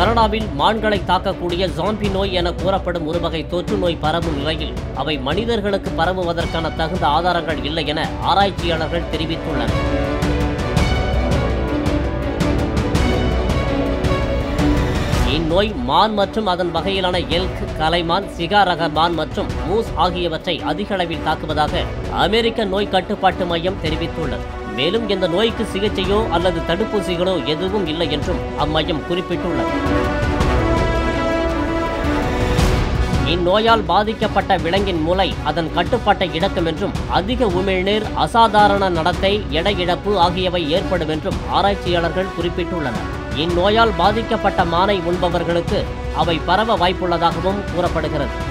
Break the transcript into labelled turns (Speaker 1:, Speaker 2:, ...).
Speaker 1: கனடாவில் மான்களை தாக்கக்கூடிய ஜாம்பி நோய் என கூறப்படும் ஒரு வகை தொற்று நோய் பரவும் நிலையில் அவை மனிதர்களுக்கு பரவுவதற்கான தகுந்த ஆதாரங்கள் இல்லை என ஆராய்ச்சியாளர்கள் தெரிவித்துள்ளனர் இந்நோய் மான் மற்றும் அதன் வகையிலான எல்க் கலைமான் சிகா ரக மான் மற்றும் மூஸ் ஆகியவற்றை அதிக அளவில் தாக்குவதாக அமெரிக்க நோய் கட்டுப்பாட்டு மையம் தெரிவித்துள்ளது மேலும் இந்த நோய்க்கு சிகிச்சையோ அல்லது தடுப்பூசிகளோ எதுவும் இல்லை என்றும் அம்மையம் குறிப்பிட்டுள்ளது இந்நோயால் பாதிக்கப்பட்ட விலங்கின் மூளை அதன் கட்டுப்பாட்டை இழக்கும் என்றும் அதிக உமிழ்நீர் அசாதாரண நடத்தை எடை இழப்பு ஆகியவை ஏற்படும் என்றும் ஆராய்ச்சியாளர்கள் குறிப்பிட்டுள்ளனர் இந்நோயால் பாதிக்கப்பட்ட மானை உண்பவர்களுக்கு அவை பரவ வாய்ப்புள்ளதாகவும் கூறப்படுகிறது